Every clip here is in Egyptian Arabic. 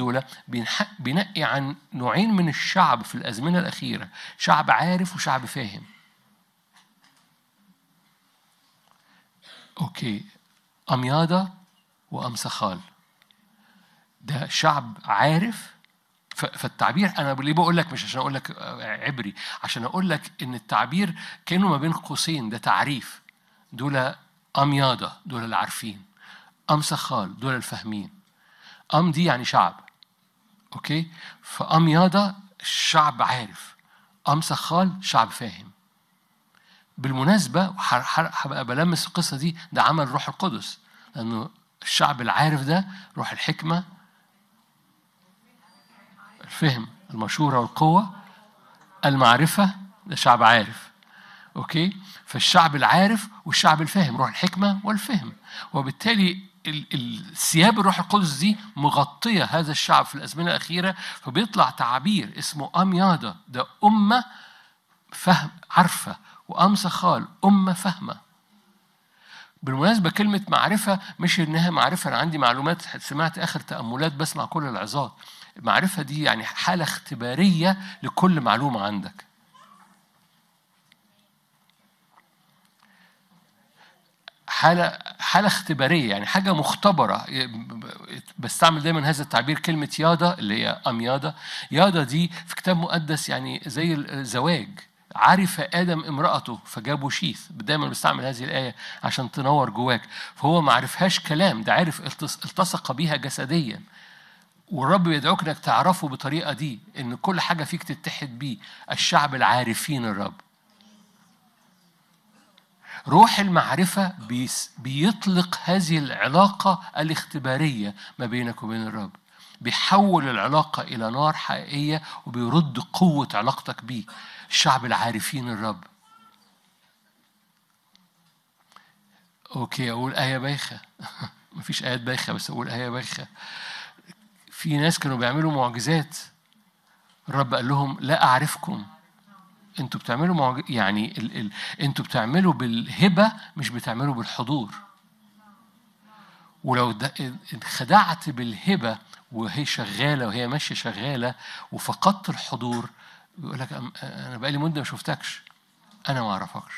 دول بينح- بينقي عن نوعين من الشعب في الازمنه الاخيره شعب عارف وشعب فاهم اوكي امياضه وامسخال ده شعب عارف ف- فالتعبير انا ليه بقول لك مش عشان اقول لك آه، عبري عشان اقول لك ان التعبير كانه ما بين قوسين ده تعريف دول امياضه دول اللي عارفين امسخال دول الفاهمين ام دي يعني شعب اوكي فامياضه شعب عارف امسخال شعب فاهم بالمناسبة ح- ح- هبقى بلمس القصة دي ده عمل روح القدس لأنه الشعب العارف ده روح الحكمة الفهم المشورة والقوة المعرفة ده شعب عارف أوكي فالشعب العارف والشعب الفاهم روح الحكمة والفهم وبالتالي ال- ال- ثياب الروح القدس دي مغطية هذا الشعب في الأزمنة الأخيرة فبيطلع تعبير اسمه أمياضة ده أمة فهم عارفة وأمسى خال أمة فاهمة بالمناسبة كلمة معرفة مش إنها معرفة أنا عندي معلومات سمعت آخر تأملات بسمع كل العظات المعرفة دي يعني حالة اختبارية لكل معلومة عندك حالة حالة اختبارية يعني حاجة مختبرة بستعمل دايما هذا التعبير كلمة يادا اللي هي أم يادا يادا دي في كتاب مقدس يعني زي الزواج عرف آدم امرأته فجابوا شيث دايما بستعمل هذه الآية عشان تنور جواك فهو ما عرفهاش كلام ده عرف التص- التصق بيها جسديا والرب بيدعوك انك تعرفه بطريقه دي ان كل حاجه فيك تتحد بيه الشعب العارفين الرب روح المعرفة بيس- بيطلق هذه العلاقة الاختبارية ما بينك وبين الرب بيحول العلاقة إلى نار حقيقية وبيرد قوة علاقتك بيه الشعب العارفين الرب أوكي أقول آية بايخة مفيش آيات بايخة بس أقول آية بايخة في ناس كانوا بيعملوا معجزات الرب قال لهم لا أعرفكم انتوا بتعملوا معج... يعني ال... ال... انتوا بتعملوا بالهبه مش بتعملوا بالحضور ولو د... انخدعت بالهبه وهي شغاله وهي ماشيه شغاله وفقدت الحضور بيقول لك أم- انا بقالي مده ما شفتكش انا ما اعرفكش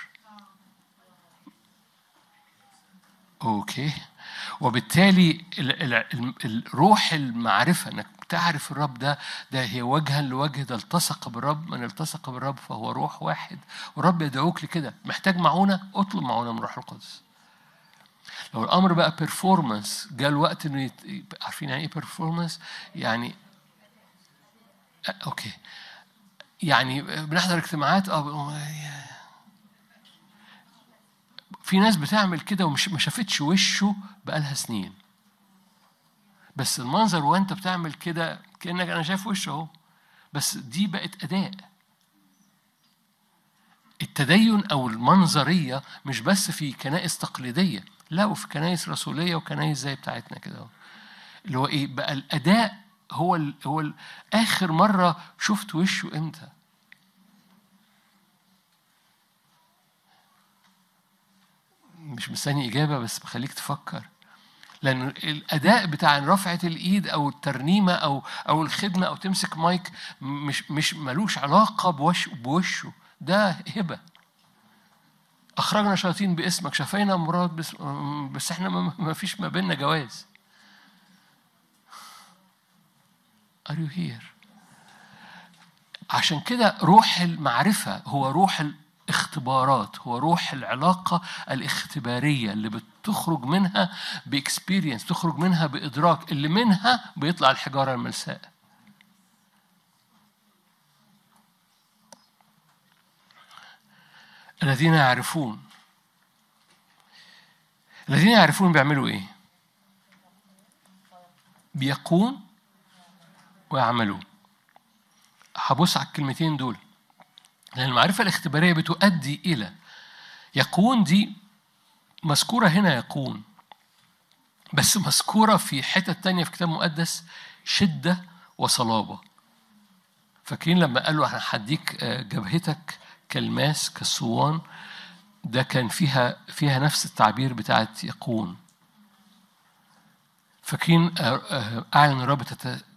اوكي وبالتالي ال- ال- ال- الروح المعرفه انك تعرف الرب ده ده هي وجها لوجه ده التصق بالرب من التصق بالرب فهو روح واحد والرب يدعوك لكده محتاج معونه اطلب معونه من روح القدس لو الامر بقى بيرفورمانس جاء الوقت انه يت... عارفين يعني ايه بيرفورمانس يعني أ- اوكي يعني بنحضر اجتماعات اه في ناس بتعمل كده ومش ما شافتش وشه بقالها سنين بس المنظر وانت بتعمل كده كانك انا شايف وشه اهو بس دي بقت اداء التدين او المنظريه مش بس في كنائس تقليديه لا وفي كنائس رسوليه وكنائس زي بتاعتنا كده اهو. اللي هو ايه بقى الاداء هو ال هو ال اخر مره شفت وشه امتى مش مستني اجابه بس بخليك تفكر لأن الأداء بتاع رفعة الإيد أو الترنيمة أو أو الخدمة أو تمسك مايك مش مش ملوش علاقة بوش بوشه ده هبة أخرجنا شياطين باسمك شفينا مراد بس, بس إحنا ما ما فيش ما بيننا جواز Are you here؟ عشان كده روح المعرفة هو روح الاختبارات هو روح العلاقة الاختبارية اللي بتخرج منها بإكسبيرينس تخرج منها بإدراك اللي منها بيطلع الحجارة الملساء الذين يعرفون الذين يعرفون بيعملوا ايه؟ بيقون ويعملون هبص على الكلمتين دول لأن المعرفة الاختبارية بتؤدي إلى يقون دي مذكورة هنا يقون بس مذكورة في حتة تانية في كتاب مقدس شدة وصلابة فاكرين لما قالوا احنا هديك جبهتك كالماس كالصوان ده كان فيها فيها نفس التعبير بتاعت يقون فاكرين اعلن الرب